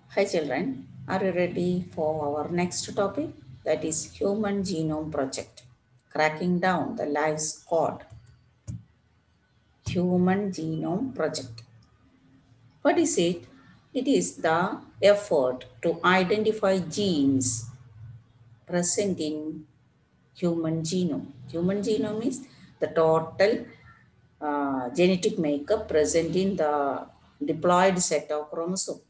Hi children, are you ready for our next topic? That is Human Genome Project. Cracking down the life's code. Human Genome Project. What is it? It is the effort to identify genes present in human genome. Human genome is the total uh, genetic makeup present in the diploid set of chromosome.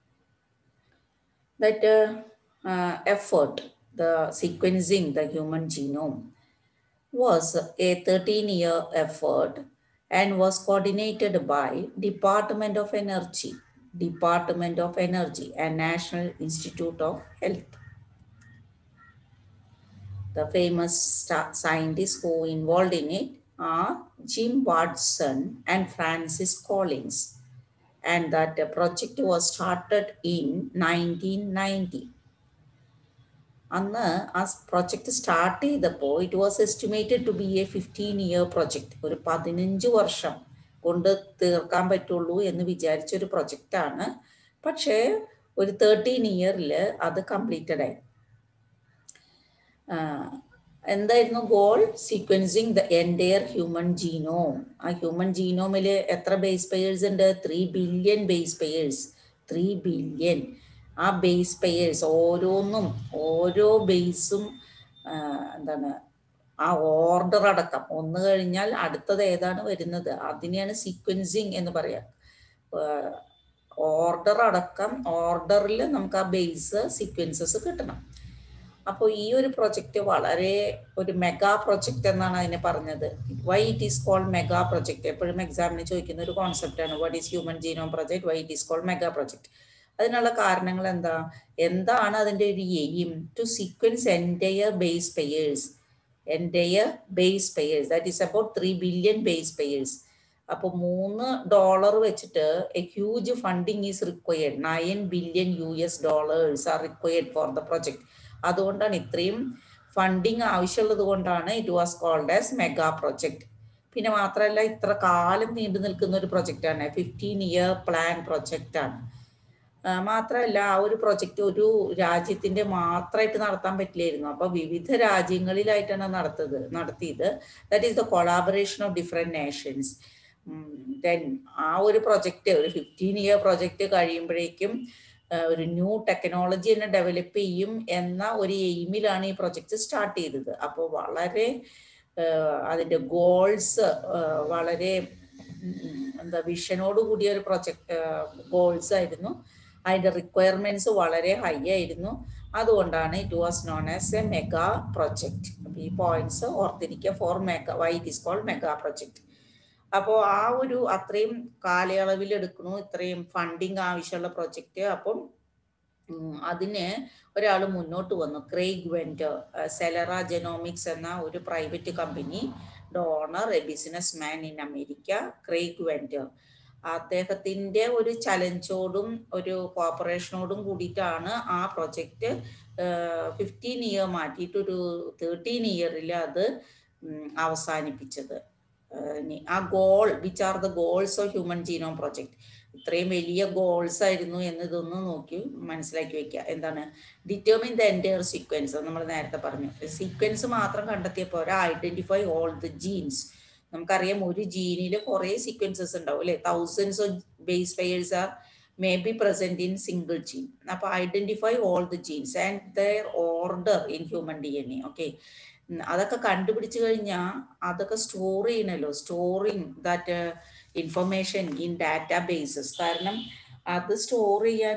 That uh, uh, effort, the sequencing the human genome, was a 13-year effort and was coordinated by Department of Energy, Department of Energy and National Institute of Health. The famous sta- scientists who involved in it are Jim Watson and Francis Collins. And that uh, project was started in 1990. അന്ന് ആ project start ചെയ്തപ്പോൾ it was estimated to be a fifteen year project ഒരു പതിനഞ്ച് വർഷം കൊണ്ട് തീർക്കാൻ പറ്റുള്ളൂ എന്ന് വിചാരിച്ച ഒരു പ്രൊജക്റ്റാണ് പക്ഷേ ഒരു തേർട്ടീൻ ഇയറിൽ അത് കംപ്ലീറ്റഡ് ആയി എന്തായിരുന്നു goal sequencing the entire human genome ആ ഹ്യൂമൻ ജീനോമിൽ എത്ര ബേസ് പെയേഴ്സ് ഉണ്ട് three billion base pairs three billion ആ ബേസ് പെയേഴ്സ് ഓരോന്നും ഓരോ ബേസും എന്താണ് ആ ഓർഡർ അടക്കം ഒന്ന് കഴിഞ്ഞാൽ അടുത്തത് ഏതാണ് വരുന്നത് അതിനെയാണ് സീക്വൻസിങ് എന്ന് പറയാം ഓർഡർ അടക്കം ഓർഡറിൽ നമുക്ക് ആ ബേസ് സീക്വൻസസ് കിട്ടണം അപ്പോൾ ഈ ഒരു പ്രൊജക്റ്റ് വളരെ ഒരു മെഗാ പ്രൊജക്റ്റ് എന്നാണ് അതിനെ പറഞ്ഞത് why it is called mega project എപ്പോഴും എക്സാമിന് ചോദിക്കുന്ന ഒരു കോൺസെപ്റ്റാണ് what is human genome project why it is called mega project അതിനുള്ള കാരണങ്ങൾ എന്താ എന്താണ് അതിൻ്റെ ഒരു aim to sequence entire base pairs entire base pairs that is about three billion base pairs അപ്പോൾ മൂന്ന് ഡോളർ വെച്ചിട്ട് a huge funding is required nine billion U S dollars are required for the project അതുകൊണ്ടാണ് ഇത്രയും funding ആവശ്യമുള്ളത് കൊണ്ടാണ് it was called as mega project പിന്നെ മാത്രമല്ല ഇത്ര കാലം നീണ്ടു നിൽക്കുന്ന ഒരു പ്രൊജക്റ്റാണ് ഫിഫ്റ്റീൻ ഇയർ പ്ലാൻ പ്രൊജക്റ്റാണ് മാത്രമല്ല ആ ഒരു പ്രൊജക്റ്റ് ഒരു രാജ്യത്തിന്റെ മാത്രമായിട്ട് നടത്താൻ പറ്റില്ലായിരുന്നു അപ്പൊ വിവിധ രാജ്യങ്ങളിലായിട്ടാണ് നടത്തത് നടത്തിയത് that is the collaboration of different nations then ആ ഒരു പ്രൊജക്റ്റ് ഒരു ഫിഫ്റ്റീൻ ഇയർ പ്രൊജക്റ്റ് കഴിയുമ്പോഴേക്കും ഒരു ന്യൂ ടെക്നോളജി തന്നെ ഡെവലപ്പ് ചെയ്യും എന്ന ഒരു എയിമിലാണ് ഈ പ്രൊജക്റ്റ് സ്റ്റാർട്ട് ചെയ്തത് അപ്പോൾ വളരെ അതിൻ്റെ ഗോൾസ് വളരെ എന്താ വിഷനോട് കൂടിയ ഒരു പ്രൊജക്ട് ഗോൾസ് ആയിരുന്നു അതിൻ്റെ റിക്വയർമെന്റ്സ് വളരെ ഹൈ ആയിരുന്നു അതുകൊണ്ടാണ് it was known as a mega project ഈ പോയിന്റ്സ് ഓർത്തിരിക്കുക for mega why it is called mega project അപ്പോൾ ആ ഒരു അത്രയും കാലയളവിൽ എടുക്കണു ഇത്രയും ഫണ്ടിങ് ആവശ്യമുള്ള പ്രൊജക്റ്റ് അപ്പം അതിന് ഒരാൾ മുന്നോട്ട് വന്നു ക്രെയ്ഗ് വെൻറ്റർ സെലറ ജെനോമിക്സ് എന്ന ഒരു private company donor a businessman in America Craig Venter അദ്ദേഹത്തിൻ്റെ ഒരു ചലഞ്ചോടും ഒരു കോപ്പറേഷനോടും കൂടിയിട്ടാണ് ആ പ്രൊജക്റ്റ് ഫിഫ്റ്റീൻ ഇയർ മാറ്റിയിട്ട് ഒരു തേർട്ടീൻ ഇയറിൽ അത് അവസാനിപ്പിച്ചത് ആ goal which are the goals of human genome project ഇത്രയും വലിയ ഗോൾസ് ആയിരുന്നു എന്ന് ഇതൊന്ന് നോക്കി മനസ്സിലാക്കി വെക്കുക എന്താണ് ഡിറ്റർമിൻ ദ എൻറ്റയർ സീക്വൻസ് നമ്മൾ നേരത്തെ പറഞ്ഞു സീക്വൻസ് മാത്രം കണ്ടെത്തിയ പോരാ ഐഡന്റിഫൈ ഓൾ ദ ജീൻസ് നമുക്കറിയാം ഒരു ജീനിൽ കുറേ സീക്വൻസസ് ഉണ്ടാവും അല്ലെ thousands of base pairs are may be present in single gene അപ്പൊ identify all the genes and their order in human D N A okay അതൊക്കെ കണ്ടുപിടിച്ചു കഴിഞ്ഞാൽ അതൊക്കെ സ്റ്റോർ ചെയ്യണല്ലോ storing that information in databases കാരണം അത് store ചെയ്യാൻ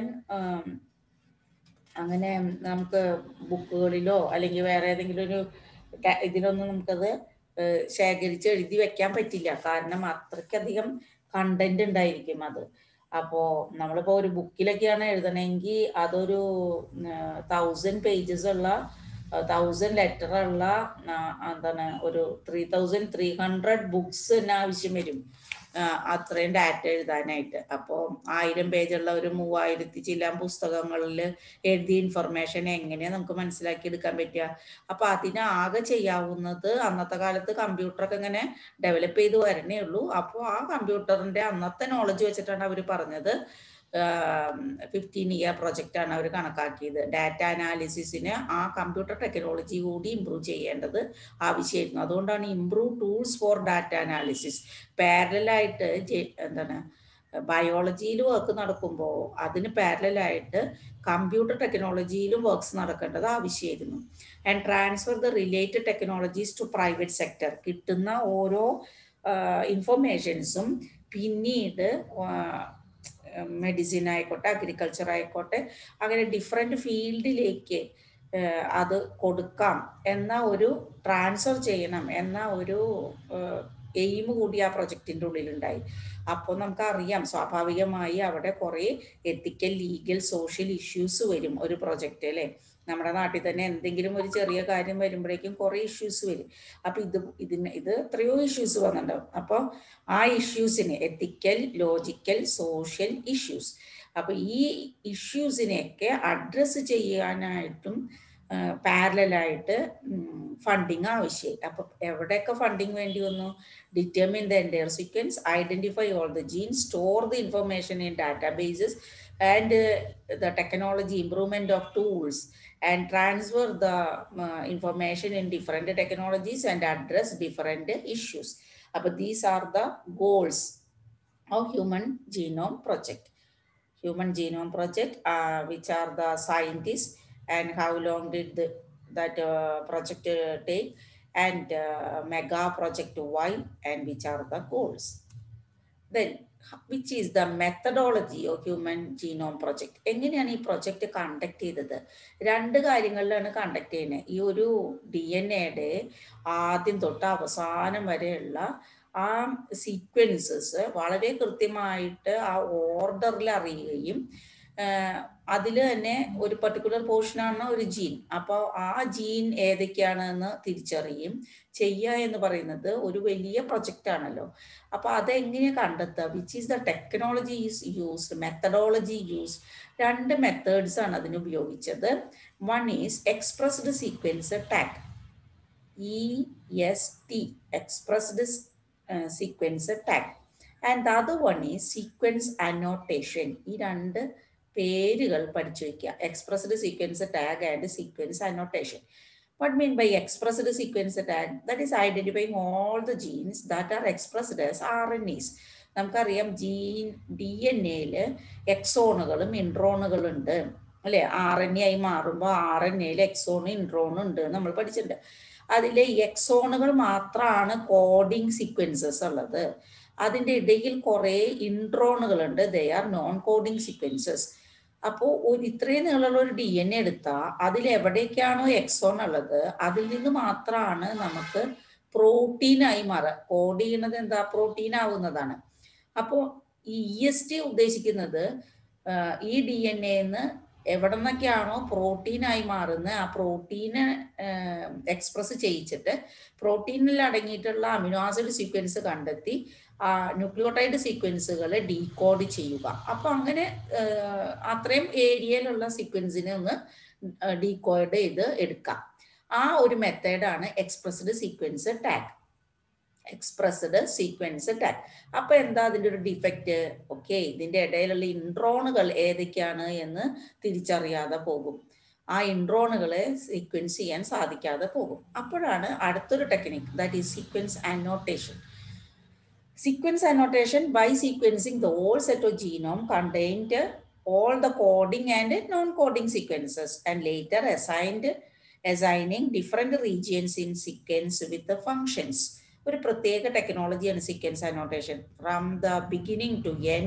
അങ്ങനെ നമുക്ക് ബുക്കുകളിലോ അല്ലെങ്കിൽ വേറെ ഏതെങ്കിലും ഒരു ഇതിലൊന്നും നമുക്കത് ശേഖരിച്ച് എഴുതി വെക്കാൻ പറ്റില്ല കാരണം അത്രയ്ക്കധികം കണ്ടന്റ് ഉണ്ടായിരിക്കും അത് അപ്പോൾ നമ്മളിപ്പോൾ ഒരു ബുക്കിലൊക്കെയാണ് എഴുതണമെങ്കിൽ അതൊരു തൗസൻഡ് പേജസ് ഉള്ള തൗസൻഡ് ലെറ്റർ ഉള്ള എന്താണ് ഒരു three thousand three hundred books തന്നെ ആവശ്യം വരും അത്രയും ഡാറ്റ എഴുതാനായിട്ട് അപ്പോൾ ആയിരം പേജുള്ള ഒരു മൂവായിരത്തി ചില പുസ്തകങ്ങളിൽ എഴുതിയ ഇൻഫർമേഷൻ എങ്ങനെയാണ് നമുക്ക് മനസ്സിലാക്കി എടുക്കാൻ പറ്റുക അപ്പൊ അതിനാകെ ചെയ്യാവുന്നത് അന്നത്തെ കാലത്ത് കമ്പ്യൂട്ടറൊക്കെ ഇങ്ങനെ ഡെവലപ്പ് ചെയ്ത് വരണേ ഉള്ളൂ അപ്പോൾ ആ കമ്പ്യൂട്ടറിന്റെ അന്നത്തെ നോളജ് വെച്ചിട്ടാണ് അവർ പറഞ്ഞത് ഫിഫ്റ്റീൻ ഇയർ പ്രൊജക്റ്റാണ് അവർ കണക്കാക്കിയത് ഡാറ്റ അനാലിസിസിന് ആ കമ്പ്യൂട്ടർ ടെക്നോളജി കൂടി ഇമ്പ്രൂവ് ചെയ്യേണ്ടത് ആവശ്യമായിരുന്നു അതുകൊണ്ടാണ് improve tools for data analysis പാരലായിട്ട് എന്താണ് ബയോളജിയിൽ വർക്ക് നടക്കുമ്പോൾ അതിന് പാരലായിട്ട് കമ്പ്യൂട്ടർ ടെക്നോളജിയിലും വർക്ക്സ് നടക്കേണ്ടത് ആവശ്യമായിരുന്നു and transfer the related technologies to private sector കിട്ടുന്ന ഓരോ ഇൻഫർമേഷൻസും പിന്നീട് മെഡിസിൻ ആയിക്കോട്ടെ അഗ്രികൾച്ചർ ആയിക്കോട്ടെ അങ്ങനെ ഡിഫറെൻ്റ് ഫീൽഡിലേക്ക് അത് കൊടുക്കാം എന്ന ഒരു ട്രാൻസ്ഫർ ചെയ്യണം എന്ന ഒരു എയിം കൂടി ആ പ്രൊജക്റ്റിൻ്റെ ഉള്ളിലുണ്ടായി അപ്പോൾ നമുക്കറിയാം സ്വാഭാവികമായി അവിടെ കുറേ എത്തിക്കൽ ലീഗൽ സോഷ്യൽ ഇഷ്യൂസ് വരും ഒരു പ്രൊജക്റ്റ് അല്ലേ നമ്മുടെ നാട്ടിൽ തന്നെ എന്തെങ്കിലും ഒരു ചെറിയ കാര്യം വരുമ്പോഴേക്കും കുറേ ഇഷ്യൂസ് വരും അപ്പം ഇത് ഇതിന് ഇത് എത്രയോ ഇഷ്യൂസ് വന്നിട്ടുണ്ടാവും അപ്പോൾ ആ ഇഷ്യൂസിന് എത്തിക്കൽ ലോജിക്കൽ സോഷ്യൽ ഇഷ്യൂസ് അപ്പോൾ ഈ ഇഷ്യൂസിനെയൊക്കെ അഡ്രസ്സ് ചെയ്യാനായിട്ടും പാരലായിട്ട് ഫണ്ടിങ് ആവശ്യമായി അപ്പൊ എവിടെയൊക്കെ ഫണ്ടിങ് വേണ്ടി വന്നു determine the entire sequence identify all the gene store the information in databases and the technology improvement of tools and transfer the uh, information in different technologies and address different issues. But these are the goals of Human Genome Project. Human Genome Project, uh, which are the scientists and how long did the, that uh, project take and mega project why and which are the goals. Then which is the methodology of human genome project എങ്ങനെയാണ് ഈ project conduct ചെയ്തത് രണ്ട് കാര്യങ്ങളിലാണ് conduct ചെയ്യുന്നത് ഈ ഒരു D N എയുടെ ആദ്യം തൊട്ട് അവസാനം വരെയുള്ള ആ സീക്വൻസസ് വളരെ കൃത്യമായിട്ട് ആ ഓർഡറിൽ അറിയുകയും അതിൽ തന്നെ ഒരു പർട്ടിക്കുലർ പോർഷനാണ് ഒരു ജീൻ അപ്പോൾ ആ ജീൻ ഏതൊക്കെയാണെന്ന് തിരിച്ചറിയും ചെയ്യുക എന്ന് പറയുന്നത് ഒരു വലിയ പ്രൊജക്റ്റ് ആണല്ലോ അപ്പോൾ അതെങ്ങനെ കണ്ടെത്തുക which is the technology is used methodology used രണ്ട് മെത്തേഡ്സ് ആണ് അതിന് ഉപയോഗിച്ചത് one is expressed sequence tag E S T expressed sequence tag and the other one is sequence annotation ഈ രണ്ട് പേരുകൾ പഠിച്ചു വയ്ക്കുക expressed sequence tag and sequence annotation What mean by expressed sequence tag? That is identifying all the genes that are expressed as RNAs. നമുക്കറിയാം gene D N എയിൽ എക്സോണുകളും ഇൻട്രോണുകളും ഉണ്ട് അല്ലെ ആർ എൻ എ ആയി മാറുമ്പോൾ ആർ എൻ എയിൽ എക്സോണും ഇൻട്രോണും ഉണ്ട് നമ്മൾ പഠിച്ചിട്ടുണ്ട് അതിലെ എക്സോണുകൾ മാത്രമാണ് കോഡിങ് സീക്വൻസസ് ഉള്ളത് അതിൻ്റെ ഇടയിൽ കുറേ ഇൻട്രോണുകളുണ്ട് they are non coding sequences അപ്പോൾ ഒരു ഇത്രയും നീളമുള്ള ഒരു ഡി എൻ എ എടുത്താൽ അതിൽ എവിടേക്കാണോ എക്സോൺ ഉള്ളത് അതിൽ നിന്ന് മാത്രമാണ് നമുക്ക് പ്രോട്ടീനായി മാറുക കോഡ് ചെയ്യുന്നത് എന്താ പ്രോട്ടീൻ ആവുന്നതാണ് അപ്പോൾ ഈ ഇ എസ് ടി ഉദ്ദേശിക്കുന്നത് ഈ ഡി എൻ എന്ന് എവിടെ നിന്നൊക്കെയാണോ പ്രോട്ടീനായി മാറുന്നത് ആ പ്രോട്ടീന് എക്സ്പ്രസ് ചെയ്യിച്ചിട്ട് പ്രോട്ടീനിൽ അടങ്ങിയിട്ടുള്ള അമിനോ ആസിഡ് സീക്വൻസ് കണ്ടെത്തി ആ ന്യൂക്ലിയോട്ടൈഡ് സീക്വൻസുകൾ ഡീകോഡ് ചെയ്യുക അപ്പോൾ അങ്ങനെ അത്രയും ഏരിയയിലുള്ള സീക്വൻസിനെ ഒന്ന് ഡീകോഡ് ചെയ്ത് എടുക്കാം ആ ഒരു മെത്തേഡാണ് expressed sequence tag expressed sequence tag അപ്പൊ എന്താ അതിൻ്റെ ഒരു ഡിഫക്റ്റ് ഓക്കെ ഇതിന്റെ ഇടയിലുള്ള ഇൻട്രോണുകൾ ഏതൊക്കെയാണ് എന്ന് തിരിച്ചറിയാതെ പോകും ആ ഇൻട്രോണുകളെ സീക്വൻസ് ചെയ്യാൻ സാധിക്കാതെ പോകും അപ്പോഴാണ് അടുത്തൊരു technique that is sequence annotation sequence annotation by sequencing the whole set of genome contained all the coding and non-coding sequences and later assigned assigning different regions in sequence with the functions ഒരു പ്രത്യേക ടെക്നോളജിയാണ് sequence annotation from the beginning to end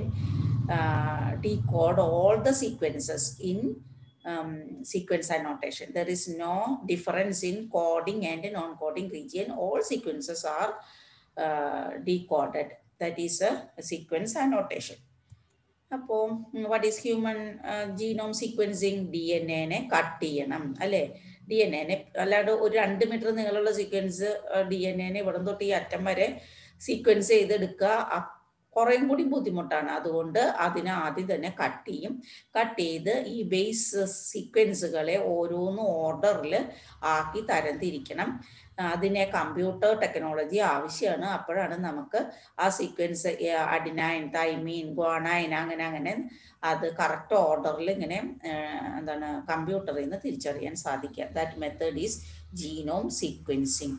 decode all the sequences in um, sequence annotation. There is no difference in coding and non-coding region. All sequences are uh, decoded. That is a, a sequence annotation. അപ്പോൾ what is human genome sequencing D N എനെ cut ചെയ്യണം അല്ലേ D N എനെ അല്ലാണ്ട് ഒരു രണ്ട് metre നീളമുള്ള sequence D N എനെ ഇവിടെ തൊട്ട് ഈ അറ്റം വരെ സീക്വൻസ് ചെയ്തെടുക്കുക കുറേം കൂടി ബുദ്ധിമുട്ടാണ് അതുകൊണ്ട് അതിനെ ആദ്യം തന്നെ കട്ട് ചെയ്യും കട്ട് ചെയ്ത് ഈ ബേസ് സീക്വൻസുകളെ ഓരോന്നും ഓർഡറിൽ ആക്കി തരംതിരിക്കണം അതിനെ കമ്പ്യൂട്ടർ ടെക്നോളജി ആവശ്യമാണ് അപ്പോഴാണ് നമുക്ക് ആ സീക്വൻസ് അഡിനൈൻ തൈമീൻ ഗുവാണൈൻ അങ്ങനെ അങ്ങനെ അത് കറക്റ്റ് ഓർഡറിൽ ഇങ്ങനെ എന്താണ് കമ്പ്യൂട്ടറിൽ നിന്ന് തിരിച്ചറിയാൻ സാധിക്കുക that method is genome sequencing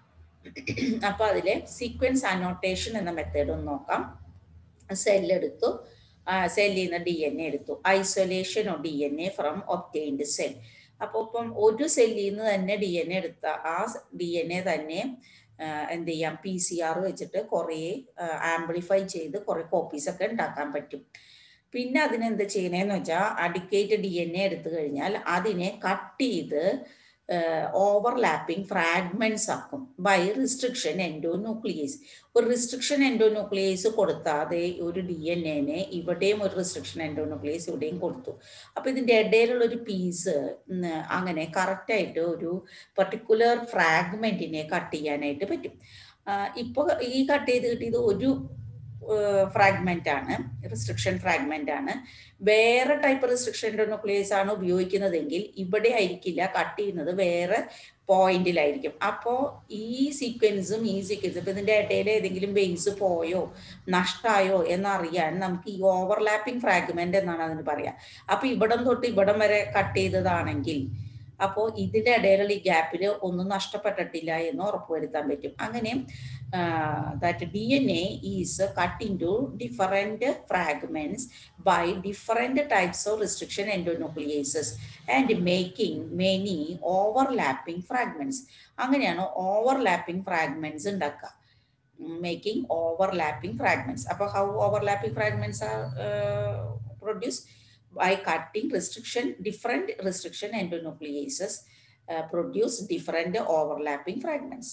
അപ്പൊ അതിലെ സീക്വൻസ് അനോട്ടേഷൻ എന്ന മെത്തേഡ് ഒന്ന് നോക്കാം സെല്ലെടുത്തു സെല്ലിൽ നിന്ന് ഡി എൻ എ എടുത്തു isolation of D N A from obtained cell അപ്പോൾ ഇപ്പം ഒരു സെല്ലിൽ നിന്ന് തന്നെ ഡി എൻ എ എടുത്ത ആ ഡി എൻ എ തന്നെ എന്ത് ചെയ്യാം പി സി ആർ വെച്ചിട്ട് കുറേ ആംപ്ലിഫൈ ചെയ്ത് കുറേ കോപ്പീസ് ഒക്കെ ഉണ്ടാക്കാൻ പറ്റും പിന്നെ അതിനെന്ത് ചെയ്യണേന്ന് വെച്ചാൽ അഡിക്കേറ്റ് ഡി എൻ എ എടുത്തു കഴിഞ്ഞാൽ അതിനെ കട്ട് ചെയ്ത് ഓവർലാപ്പിംഗ് ഫ്രാഗ്മെന്റ്സ് ആക്കും ബൈ റിസ്ട്രിക്ഷൻ എൻഡോന്യൂക്ലിയേസ് ഒരു റിസ്ട്രിക്ഷൻ എൻഡോന്യൂക്ലിയേസ് കൊടുത്താതെ ഒരു ഡി എൻ എനെ ഇവിടെയും ഒരു റിസ്ട്രിക്ഷൻ എൻഡോന്യൂക്ലിയേസ് ഇവിടെയും കൊടുത്തു അപ്പൊ ഇതിന്റെ ഇടയിലുള്ള ഒരു പീസ് അങ്ങനെ കറക്റ്റായിട്ട് ഒരു പർട്ടിക്കുലർ ഫ്രാഗ്മെന്റിനെ കട്ട് ചെയ്യാനായിട്ട് പറ്റും ഇപ്പോൾ ഈ കട്ട് ചെയ്ത് കിട്ടിയത് ഒരു ഫ്രാഗ്മെന്റ് ആണ് റിസ്ട്രിക്ഷൻ ഫ്രാഗ്മെന്റ് ആണ് വേറെ ടൈപ്പ് റിസ്ട്രിക്ഷൻ ന്യൂക്ലിയസ് ആണ് ഉപയോഗിക്കുന്നതെങ്കിൽ ഇവിടെ ആയിരിക്കില്ല കട്ട് ചെയ്യുന്നത് വേറെ പോയിന്റിലായിരിക്കും അപ്പോൾ ഈ സീക്വൻസും ഈ സീക്വൻസും ഇപ്പം ഇതിൻ്റെ ഇടയിൽ ഏതെങ്കിലും ബേസ് പോയോ നഷ്ടമായോ എന്നറിയാൻ നമുക്ക് ഈ ഓവർലാപ്പിംഗ് ഫ്രാഗ്മെന്റ് എന്നാണ് അതിന് പറയാം അപ്പോൾ ഇവിടം തൊട്ട് ഇവിടം വരെ കട്ട് ചെയ്തതാണെങ്കിൽ അപ്പോൾ ഇതിൻ്റെ ഇടയിലുള്ള ഈ ഗ്യാപ്പിൽ ഒന്നും നഷ്ടപ്പെട്ടിട്ടില്ല എന്ന് ഉറപ്പുവരുത്താൻ പറ്റും അങ്ങനെ that D N A is cut into different fragments by different types of restriction endonucleases and making many overlapping fragments അങ്ങനെയാണ് ഓവർലാപ്പിംഗ് ഫ്രാഗ്മെന്റ്സ് ഉണ്ടാക്കുക മേക്കിംഗ് ഓവർലാപ്പിംഗ് ഫ്രാഗ്മെന്റ്സ് അപ്പോൾ how overlapping fragments are produce by cutting restriction, different restriction endonucleases uh, produce different overlapping fragments.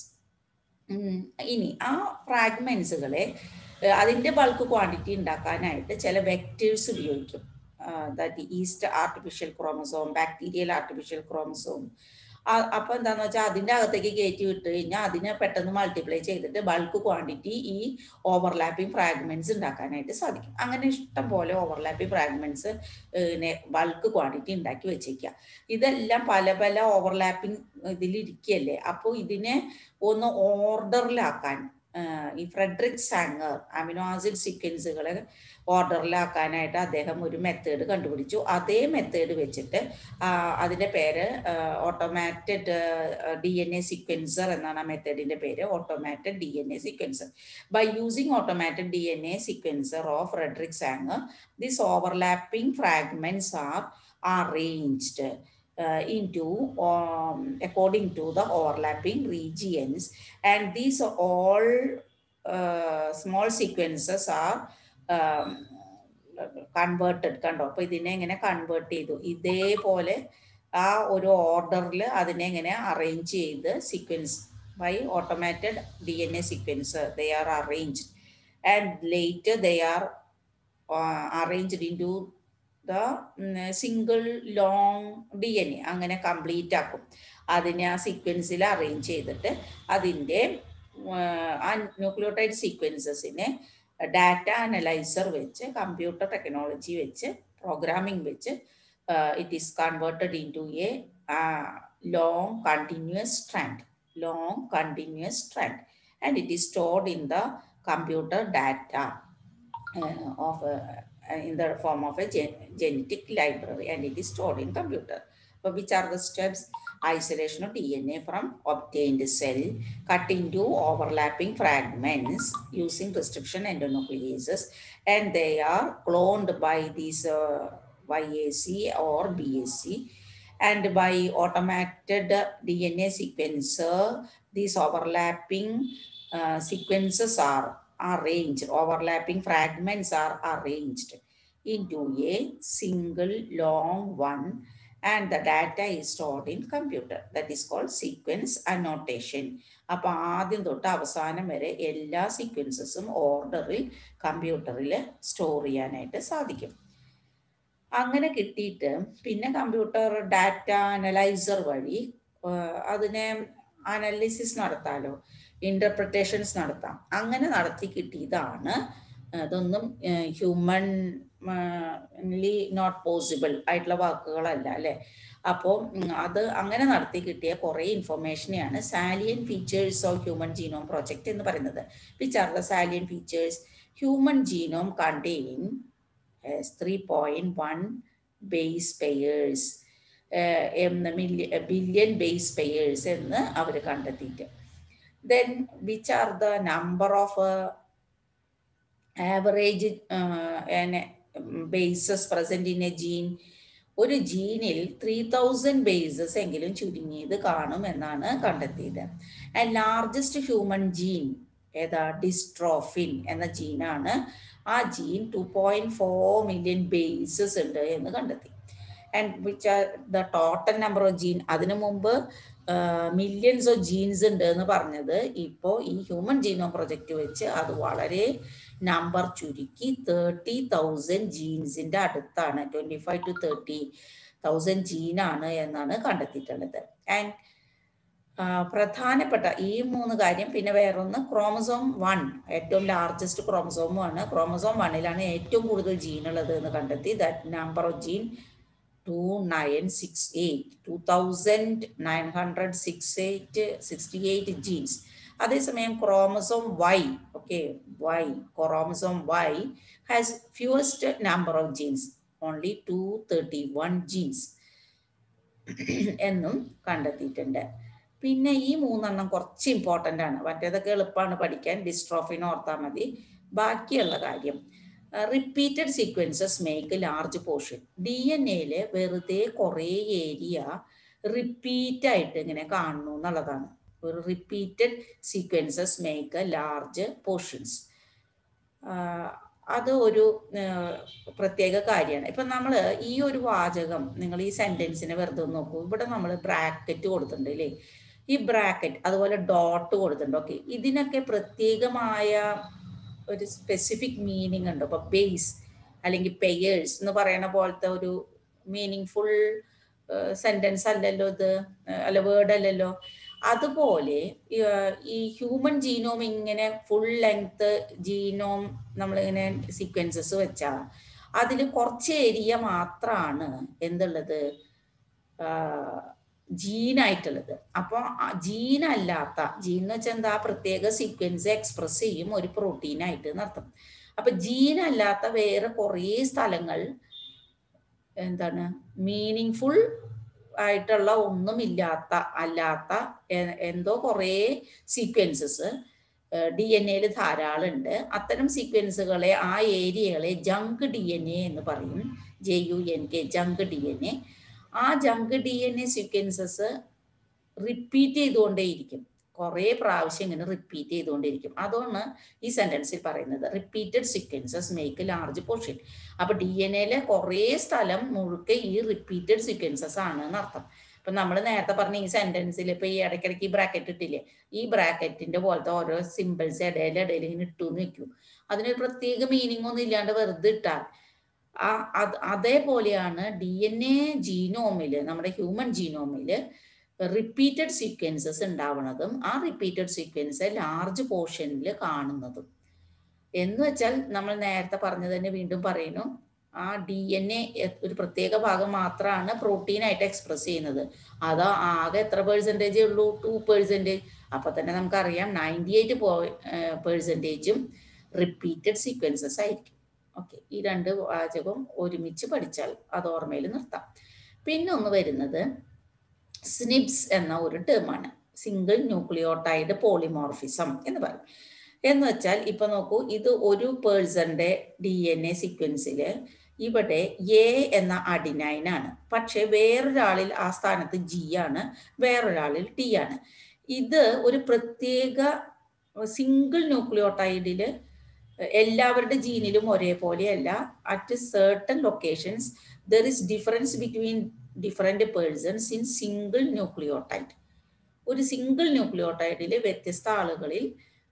ഇനി ആ ഫ്രാഗ്മെന്റ്സുകളെ അതിൻ്റെ bulk quantity ഉണ്ടാക്കാനായിട്ട് ചില vectors ഉപയോഗിക്കും that yeast artificial chromosome bacterial artificial chromosome അപ്പൊ എന്താന്ന് വെച്ചാൽ അതിന്റെ അകത്തേക്ക് കയറ്റി വിട്ട് കഴിഞ്ഞാൽ അതിനെ പെട്ടെന്ന് മൾട്ടിപ്ലൈ ചെയ്തിട്ട് ബൾക്ക് ക്വാണ്ടിറ്റി ഈ ഓവർലാപ്പിംഗ് ഫ്രാഗ്മെന്റ്സ് ഉണ്ടാക്കാനായിട്ട് സാധിക്കും അങ്ങനെ ഇഷ്ടം പോലെ ഓവർലാപ്പിംഗ് ഫ്രാഗ്മെന്റ്സ് ബൾക്ക് ക്വാണ്ടിറ്റി ഉണ്ടാക്കി വെച്ചേക്കുക ഇതെല്ലാം പല പല ഓവർലാപ്പിംഗ് ഇതിലിരിക്കുകയല്ലേ അപ്പോൾ ഇതിനെ ഒന്ന് ഓർഡറിലാക്കാൻ ഈ ഫ്രെഡറിക് സാങ്ങർ അമിനോ ആസിഡ് സീക്വൻസുകളെ ഓർഡറിലാക്കാനായിട്ട് അദ്ദേഹം ഒരു മെത്തേഡ് കണ്ടുപിടിച്ചു അതേ മെത്തേഡ് വെച്ചിട്ട് അതിൻ്റെ പേര് automated D N A sequencer എന്നാണ് ആ മെത്തേഡിൻ്റെ പേര് automated D N A sequencer by using automated D N A sequencer of Frederick Sanger this overlapping fragments are arranged uh, into um, according to the overlapping regions and these are all uh, small sequences are um, converted കണ്ടോ അപ്പൊ ഇതിനെ ഇങ്ങനെ convert ചെയ്തു ഇതേപോലെ ആ ഒരു ഓർഡറിൽ അതിനെ ഇങ്ങനെ അറേഞ്ച് ചെയ്ത് sequence by automated D N A sequence they are arranged and later they are arranged into the single long D N A അങ്ങനെ കംപ്ലീറ്റ് ആക്കും അതിനെ ആ സീക്വൻസിൽ അറേഞ്ച് ചെയ്തിട്ട് അതിൻ്റെ ആ ന്യൂക്ലിയോട്ടൈഡ് സീക്വൻസസിനെ ഡാറ്റ അനലൈസർ വെച്ച് കമ്പ്യൂട്ടർ ടെക്നോളജി വെച്ച് പ്രോഗ്രാമിംഗ് വെച്ച് it is converted into a long continuous strand long continuous strand and it is stored in the computer data of in the form of a gen genetic library and it is stored in computer. But which are the steps? Isolation of DNA from obtained cell, cut into overlapping fragments using restriction endonucleases, and they are cloned by these uh, YAC or BAC. And by automated DNA sequencer, these overlapping uh, sequences are arranged, overlapping fragments are arranged into a single long one and the data is stored in computer. That is called sequence annotation. അപ്പൊ ആദ്യം തൊട്ട് അവസാനം വരെ എല്ലാ സീക്വൻസസും ഓർഡറിൽ കമ്പ്യൂട്ടറിൽ store ചെയ്യാനായിട്ട് സാധിക്കും അങ്ങനെ കിട്ടിയിട്ട് പിന്നെ കമ്പ്യൂട്ടർ ഡാറ്റ അനലൈസർ വഴി അതിനെ അനാലിസിസ് നടത്താലോ ഇന്റർപ്രിട്ടേഷൻസ് നടത്താം അങ്ങനെ നടത്തി കിട്ടിയതാണ് അതൊന്നും ഹ്യൂമൻലി നോട്ട് പോസിബിൾ ആയിട്ടുള്ള വാക്കുകളല്ല അല്ലേ അപ്പോൾ അത് അങ്ങനെ നടത്തി കിട്ടിയ കുറേ ഇൻഫർമേഷനെയാണ് salient features of human genome project എന്ന് പറയുന്നത് which are the salient features human genome contain three point one base pairs എന്ന മില്യൻ ബില്യൺ ബേസ് പെയേഴ്സ് എന്ന് അവർ കണ്ടെത്തിയിട്ട് then which are the number of average bases present in a gene ഒരു ജീനിൽ three thousand bases എങ്കിലും ചുരുങ്ങിയത് കാണും എന്നാണ് കണ്ടെത്തിയത് ആൻഡ് ലാർജസ്റ്റ് ഹ്യൂമൻ ജീൻ ഏതാ ഡിസ്ട്രോഫിൻ എന്ന ജീനാണ് ആ gene two point four million bases ഉണ്ട് എന്ന് കണ്ടെത്തി and which are the total number of gene അതിനു മുമ്പ് മില്യൺസ് ഓഫ് ജീൻസ് ഉണ്ട് എന്ന് പറഞ്ഞത് ഇപ്പോൾ ഈ ഹ്യൂമൻ ജീനോം പ്രൊജക്റ്റ് വെച്ച് അത് വളരെ നമ്പർ ചുരുക്കി തേർട്ടി തൗസൻഡ് ജീൻസിന്റെ അടുത്താണ് twenty five to thirty thousand ജീനാണ് എന്നാണ് കണ്ടെത്തിയിട്ടുള്ളത് ആൻഡ് പ്രധാനപ്പെട്ട ഈ മൂന്ന് കാര്യം പിന്നെ വേറൊന്ന് ക്രോമസോം വൺ ഏറ്റവും ലാർജസ്റ്റ് ക്രോമസോമാണ് ക്രോമസോം വണ്ണിലാണ് ഏറ്റവും കൂടുതൽ ജീൻ ഉള്ളത് എന്ന് കണ്ടെത്തി that number of gene two nine six eight two thousand nine hundred six eight sixty eight genes അതേസമയം chromosome Y okay Y chromosome Y has fewest number of genes only two thirty one genes എന്നും കണ്ടെത്തിയിട്ടുണ്ട് പിന്നെ ഈ മൂന്നെണ്ണം കുറച്ച് important ആണ് മറ്റേതൊക്കെ എളുപ്പമാണ് പഠിക്കാൻ ഡിസ്ട്രോഫിന് ഓർത്താൽ മതി ബാക്കിയുള്ള കാര്യം repeated sequences make large portion D N എയില് വെറുതെ കുറേ ഏരിയ റിപ്പീറ്റ് ആയിട്ട് ഇങ്ങനെ കാണുന്നു എന്നുള്ളതാണ് ഒരു repeated sequences make large portions അത് ഒരു പ്രത്യേക കാര്യമാണ് ഇപ്പം നമ്മൾ ഈ ഒരു വാചകം നിങ്ങൾ ഈ സെൻറ്റൻസിനെ വെറുതെ നോക്കൂ ഇവിടെ നമ്മൾ ബ്രാക്കറ്റ് കൊടുത്തിട്ടുണ്ട് അല്ലേ ഈ ബ്രാക്കറ്റ് അതുപോലെ ഡോട്ട് കൊടുത്തിട്ടുണ്ട് ഓക്കെ ഇതിനൊക്കെ പ്രത്യേകമായ ഒരു സ്പെസിഫിക് മീനിങ് ഉണ്ട് ഇപ്പൊ ബേസ് അല്ലെങ്കിൽ പെയേഴ്സ് എന്ന് പറയുന്ന പോലത്തെ ഒരു മീനിങ് ഫുൾ സെന്റൻസ് അല്ലല്ലോ ഇത് അല്ല വേർഡ് അല്ലല്ലോ അതുപോലെ ഈ ഹ്യൂമൻ ജീനോം ഇങ്ങനെ ഫുൾ ലെങ്ത് ജീനോം നമ്മളിങ്ങനെ സീക്വൻസസ് വെച്ചാൽ അതിൽ കുറച്ച് ഏരിയ മാത്രമാണ് എന്തുള്ളത് ജീനായിട്ടുള്ളത് അപ്പോൾ ജീൻ അല്ലാത്ത ജീൻ എന്ന് വെച്ചാൽ എന്താ പ്രത്യേക സീക്വൻസ് എക്സ്പ്രസ് ചെയ്യും ഒരു പ്രോട്ടീൻ ആയിട്ട് എന്നർത്ഥം അപ്പൊ ജീൻ അല്ലാത്ത വേറെ കുറേ സ്ഥലങ്ങൾ എന്താണ് മീനിങ് ഫുൾ ആയിട്ടുള്ള ഒന്നുമില്ലാത്ത അല്ലാത്ത എന്തോ കുറേ സീക്വൻസസ് ഡി എൻ എയിൽ ധാരാളം ഉണ്ട് അത്തരം സീക്വൻസുകളെ ആ ഏരിയകളെ ജങ്ക് ഡി എൻ എ എന്ന് പറയും J U N K junk D N A ആ junk D N A sequences repeat ചെയ്തുകൊണ്ടേയിരിക്കും കുറേ പ്രാവശ്യം ഇങ്ങനെ റിപ്പീറ്റ് ചെയ്തുകൊണ്ടിരിക്കും അതാണ് ഈ സെന്റൻസിൽ പറയുന്നത് repeated sequences make large portion അപ്പൊ ഡി എൻ എയിലെ കുറേ സ്ഥലം മുഴുക്കെ ഈ റിപ്പീറ്റഡ് സീക്വൻസസ് ആണ് എന്നർത്ഥം ഇപ്പൊ നമ്മൾ നേരത്തെ പറഞ്ഞ ഈ സെന്റൻസിൽ ഇപ്പൊ ഈ ഇടയ്ക്കിടയ്ക്ക് ഈ ബ്രാക്കറ്റ് ഇട്ടില്ലേ ഈ ബ്രാക്കറ്റിന്റെ പോലത്തെ ഓരോ സിമ്പിൾസ് ഇടയിൽ ഇടയിൽ ഇങ്ങനെ ഇട്ടു എന്ന് വെക്കും അതിനൊരു പ്രത്യേക മീനിങ് ഒന്നും ഇല്ലാണ്ട് വെറുതെ ഇട്ടാൽ ആ അതേപോലെയാണ് ഡി എൻ എ ജീനോമില് നമ്മുടെ ഹ്യൂമൻ ജീനോമില് റിപ്പീറ്റഡ് സീക്വൻസസ് ഉണ്ടാവുന്നതും ആ റിപ്പീറ്റഡ് സീക്വൻസ് ലാർജ് പോർഷനിൽ കാണുന്നതും എന്ന് വെച്ചാൽ നമ്മൾ നേരത്തെ പറഞ്ഞത് തന്നെ വീണ്ടും പറയുന്നു ആ ഡി എൻ എ ഒരു പ്രത്യേക ഭാഗം മാത്രമാണ് പ്രോട്ടീൻ ആയിട്ട് എക്സ്പ്രസ് ചെയ്യുന്നത് അത് ആകെ എത്ര പെർസെൻറ്റേജേ ഉള്ളൂ ടു പെർസെൻറ്റേജ് അപ്പൊ തന്നെ നമുക്കറിയാം നയൻറ്റി എയ്റ്റ് പെർസെൻറ്റേജും റിപ്പീറ്റഡ് സീക്വൻസസ് ആയിരിക്കും ഓക്കെ ഈ രണ്ട് വാചകവും ഒരുമിച്ച് പഠിച്ചാൽ അത് ഓർമ്മയിൽ നിർത്താം പിന്നെ ഒന്ന് വരുന്നത് സ്നിപ്സ് എന്ന ഒരു ടേമാണ് സിംഗിൾ ന്യൂക്ലിയോട്ടൈഡ് പോളിമോർഫിസം എന്ന് പറയും എന്ന് വെച്ചാൽ ഇപ്പൊ നോക്കൂ ഇത് ഒരു പേഴ്സന്റെ ഡി എൻ എ സീക്വൻസിൽ ഇവിടെ എ എന്ന അഡിനൈൻ ആണ് പക്ഷെ വേറൊരാളിൽ ആ സ്ഥാനത്ത് ജി ആണ് വേറൊരാളിൽ ടി ആണ് ഇത് ഒരു പ്രത്യേക സിംഗിൾ ന്യൂക്ലിയോട്ടൈഡിൽ എല്ലാവരുടെ ജീനിലും ഒരേപോലെയല്ല at certain locations there is difference between different persons in single nucleotide ഒരു സിംഗിൾ ന്യൂക്ലിയോട്ടൈഡിൽ വ്യത്യസ്ത ആളുകളിൽ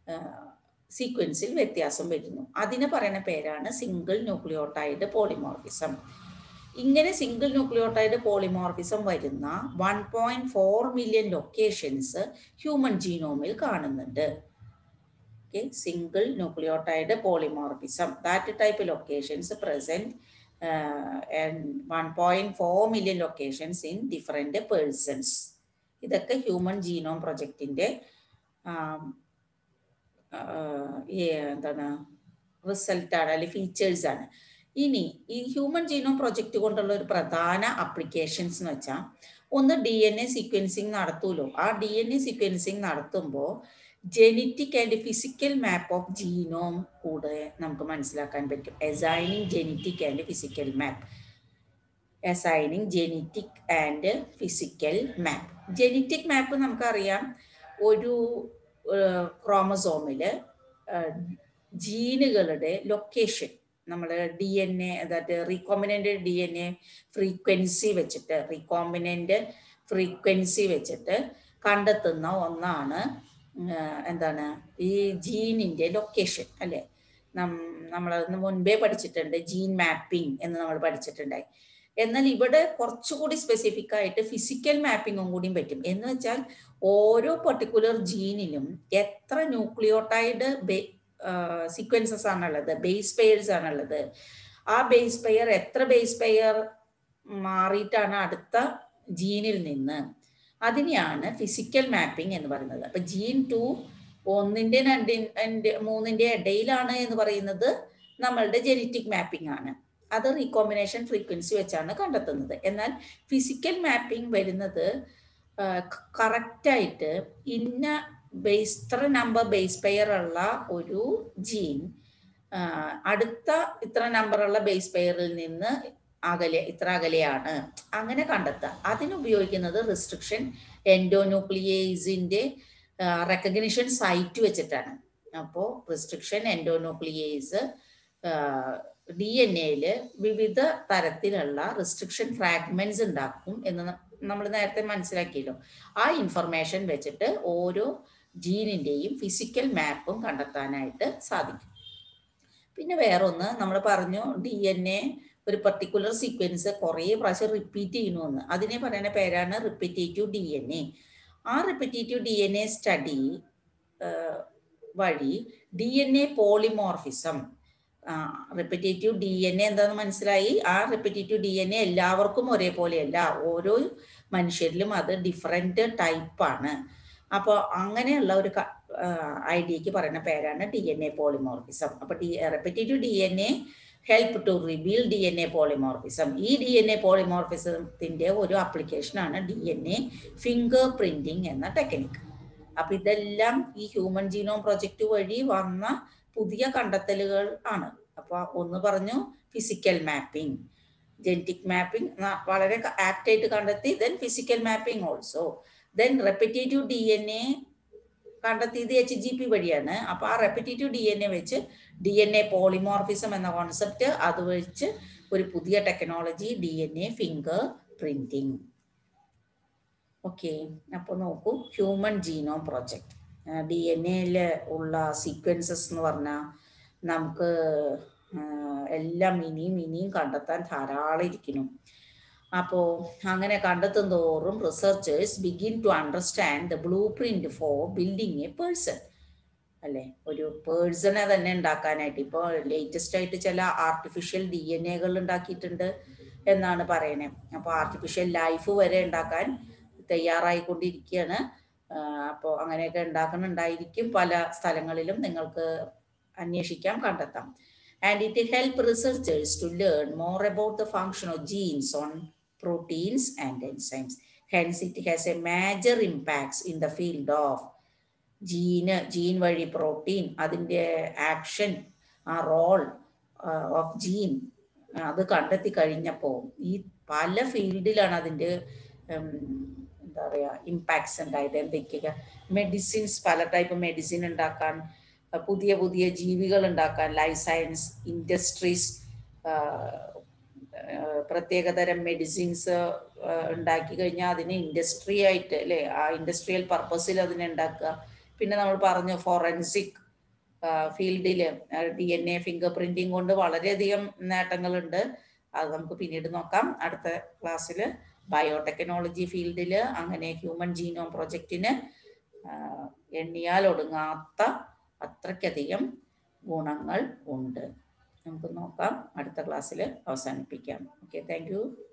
സീക്വൻസിൽ വ്യത്യാസം വരുന്നു അതിന് പറയുന്ന പേരാണ് സിംഗിൾ ന്യൂക്ലിയോട്ടൈഡ് പോളിമോർഫിസം ഇങ്ങനെ സിംഗിൾ ന്യൂക്ലിയോട്ടൈഡ് പോളിമോർഫിസം വരുന്ന one point four million locations human ജീനോമിൽ കാണുന്നുണ്ട് okay single nucleotide polymorphism that type locations present uh, and 1.4 million locations in different persons ഇതൊക്കെ ഹ്യൂമൻ ജീനോം പ്രൊജക്റ്റിന്റെ എന്താണ് റിസൾട്ടാണ് അല്ലെങ്കിൽ ഫീച്ചേഴ്സ് ആണ് ഇനി ഈ ഹ്യൂമൻ ജീനോം പ്രൊജക്റ്റ് കൊണ്ടുള്ള ഒരു പ്രധാന അപ്ലിക്കേഷൻസ് എന്ന് വെച്ചാൽ ഒന്ന് ഡി എൻ എ സീക്വൻസിങ് നടത്തൂലോ ആ ഡി എൻ എ സീക്വൻസിങ് നടത്തുമ്പോൾ genetic and physical map of genome കൂടെ നമുക്ക് മനസ്സിലാക്കാൻ പറ്റും assigning genetic and physical map assigning genetic and physical map genetic map നമുക്കറിയാം ഒരു ക്രോമസോമില് ജീനുകളുടെ ലൊക്കേഷൻ നമ്മൾ ഡി എൻ എ അതായത് recombinant D N A frequency വെച്ചിട്ട് റീകോമ്പിനൻ്റ് ഫ്രീക്വൻസി വെച്ചിട്ട് കണ്ടെത്തുന്ന ഒന്നാണ് എന്താണ് ഈ ജീനിൻ്റെ ലൊക്കേഷൻ അല്ലേ നമ്മൾ മുൻപേ പഠിച്ചിട്ടുണ്ട് ജീൻ മാപ്പിംഗ് എന്ന് നമ്മൾ പഠിച്ചിട്ടുണ്ടായി എന്നാൽ ഇവിടെ കുറച്ചുകൂടി സ്പെസിഫിക് ആയിട്ട് ഫിസിക്കൽ മാപ്പിങ്ങും കൂടിയും പറ്റും എന്ന് വെച്ചാൽ ഓരോ പെർട്ടിക്കുലർ ജീനിലും എത്ര ന്യൂക്ലിയോട്ടൈഡ് സീക്വൻസസ് ആണുള്ളത് ബേസ് പെയർസ് ആണുള്ളത് ആ ബേസ് പെയർ എത്ര ബേസ് പെയർ മാറിയിട്ടാണ് അടുത്ത ജീനിൽ നിന്ന് അതിനെയാണ് ഫിസിക്കൽ മാപ്പിംഗ് എന്ന് പറയുന്നത് അപ്പൊ ജീൻ ടു ഒന്നിന്റെ രണ്ടിന്റെ മൂന്നിന്റെ ഇടയിലാണ് എന്ന് പറയുന്നത് നമ്മളുടെ ജെനറ്റിക് മാപ്പിംഗ് ആണ് അത് റീകോമ്പിനേഷൻ ഫ്രീക്വൻസി വെച്ചാണ് കണ്ടെത്തുന്നത് എന്നാൽ ഫിസിക്കൽ മാപ്പിംഗ് വരുന്നത് കറക്റ്റായിട്ട് ഇന്ന ബേസ് ഇത്ര നമ്പർ ബേസ് പെയർ ഉള്ള ഒരു ജീൻ അടുത്ത ഇത്ര നമ്പറുള്ള ബേസ് പെയറിൽ നിന്ന് അകലെ ഇത്ര അകലെയാണ് അങ്ങനെ കണ്ടെത്തുക അതിനുപയോഗിക്കുന്നത് റിസ്ട്രിക്ഷൻ എൻഡോന്യൂക്ലിയേസിന്റെ റെക്കഗ്നിഷൻ സൈറ്റ് വെച്ചിട്ടാണ് അപ്പോൾ റിസ്ട്രിക്ഷൻ എൻഡോന്യൂക്ലിയേസ് ഡി എൻ എയില് വിവിധ തരത്തിലുള്ള റിസ്ട്രിക്ഷൻ ഫ്രാഗ്മെന്റ്സ് ഉണ്ടാക്കും എന്ന് നമ്മൾ നേരത്തെ മനസ്സിലാക്കിയല്ലോ ആ ഇൻഫർമേഷൻ വെച്ചിട്ട് ഓരോ ജീനിന്റെയും ഫിസിക്കൽ മാപ്പും കണ്ടെത്താനായിട്ട് സാധിക്കും പിന്നെ വേറൊന്ന് നമ്മൾ പറഞ്ഞു ഡി എൻ എ ഒരു പർട്ടിക്കുലർ സീക്വൻസ് കുറേ പ്രാവശ്യം റിപ്പീറ്റ് ചെയ്യണമെന്ന് അതിനെ പറയുന്ന പേരാണ് റിപ്പീറ്റേറ്റീവ് ഡി എൻ എ ആ repetitive D N A study വഴി D N A polymorphism repetitive D N A എന്താണെന്ന് മനസ്സിലായി ആ റിപ്പറ്റേറ്റീവ് ഡി എൻ എ എല്ലാവർക്കും ഒരേപോലെയല്ല ഓരോ മനുഷ്യരിലും അത് ഡിഫറെൻറ്റ് ടൈപ്പാണ് അപ്പോൾ അങ്ങനെയുള്ള ഒരു ഐഡിയക്ക് പറയുന്ന പേരാണ് ഡി എൻ എ പോളിമോർഫിസം അപ്പോൾ the repetitive D N A help to reveal D N A polymorphism ഈ ഡി എൻ എ പോളിമോർഫിസത്തിൻ്റെ ഒരു ആപ്ലിക്കേഷനാണ് D N A fingerprinting എന്ന ടെക്നിക്ക് അപ്പം ഇതെല്ലാം ഈ ഹ്യൂമൻ ജീനോം പ്രൊജക്റ്റ് വഴി വന്ന പുതിയ കണ്ടെത്തലുകൾ ആണ് അപ്പോൾ ഒന്ന് പറഞ്ഞു ഫിസിക്കൽ മാപ്പിംഗ് ജെനറ്റിക് മാപ്പിംഗ് വളരെ ആക്ട് ആയിട്ട് കണ്ടെത്തി then physical mapping also then repetitive D N A കണ്ടെത്തിയത് എച്ച് ജി പി വഴിയാണ് അപ്പൊ ആ റെപ്പിറ്റേറ്റീവ് ഡി എൻ എ വെച്ച് ഡി എൻ എ പോളിമോർഫിസം എന്ന കോൺസെപ്റ്റ് അത് വെച്ച് ഒരു പുതിയ technology D N A fingerprinting okay അപ്പോൾ നോക്കൂ human genome project D N എയിൽ ഉള്ള സീക്വൻസസ് എന്ന് പറഞ്ഞാൽ നമുക്ക് എല്ലാം ഇനിയും ഇനിയും കണ്ടെത്താൻ ധാരാളം ഇരിക്കുന്നു അപ്പോൾ അങ്ങനെ കണ്ടെത്തും തോറും researchers begin to understand the blueprint for building a person അല്ലെ ഒരു പേഴ്സണെ തന്നെ ഉണ്ടാക്കാനായിട്ട് ഇപ്പോൾ ലേറ്റസ്റ്റ് ആയിട്ട് ചില ആർട്ടിഫിഷ്യൽ ഡി എൻ എകൾ ഉണ്ടാക്കിയിട്ടുണ്ട് എന്നാണ് പറയണേ അപ്പോൾ ആർട്ടിഫിഷ്യൽ ലൈഫ് വരെ ഉണ്ടാക്കാൻ തയ്യാറായിക്കൊണ്ടിരിക്കുകയാണ് അപ്പോൾ അങ്ങനെയൊക്കെ ഉണ്ടാക്കുന്നുണ്ടായിരിക്കും പല സ്ഥലങ്ങളിലും നിങ്ങൾക്ക് അന്വേഷിക്കാം കണ്ടെത്താം and it help researchers to learn more about the function of genes on proteins and enzymes hence it has a major impacts in the field of gene gene വഴി പ്രോട്ടീൻ അതിൻ്റെ ആക്ഷൻ ആ റോൾ ഓഫ് ജീൻ അത് കണ്ടെത്തി കഴിഞ്ഞപ്പോൾ ഈ പല ഫീൽഡിലാണ് അതിൻ്റെ എന്താ പറയുക ഇമ്പാക്ട്സ് ഉണ്ടായത് എന്തൊക്കെയൊക്കെ മെഡിസിൻസ് പല ടൈപ്പ് മെഡിസിൻ ഉണ്ടാക്കാൻ പുതിയ പുതിയ ജീവികൾ ഉണ്ടാക്കാൻ ലൈഫ് സയൻസ് ഇൻഡസ്ട്രീസ് പ്രത്യേകതരം മെഡിസിൻസ് ഉണ്ടാക്കി കഴിഞ്ഞാൽ അതിനെ ഇൻഡസ്ട്രി ആയിട്ട് അല്ലേ ആ ഇൻഡസ്ട്രിയൽ പർപ്പസിൽ അതിനെ ഉണ്ടാക്കുക പിന്നെ നമ്മൾ പറഞ്ഞു ഫോറൻസിക് ഫീൽഡിൽ D N A fingerprinting കൊണ്ട് വളരെയധികം നേട്ടങ്ങളുണ്ട് അത് നമുക്ക് പിന്നീട് നോക്കാം അടുത്ത ക്ലാസ്സിൽ ബയോടെക്നോളജി ഫീൽഡിൽ അങ്ങനെ ഹ്യൂമൻ ജീനോം പ്രൊജക്റ്റിന് എണ്ണിയാൽ ഒടുങ്ങാത്ത അത്രയ്ക്കധികം ഗുണങ്ങൾ ഉണ്ട് നമുക്ക് നോക്കാം അടുത്ത ക്ലാസ്സിൽ അവസാനിപ്പിക്കാം ഓക്കെ താങ്ക് യു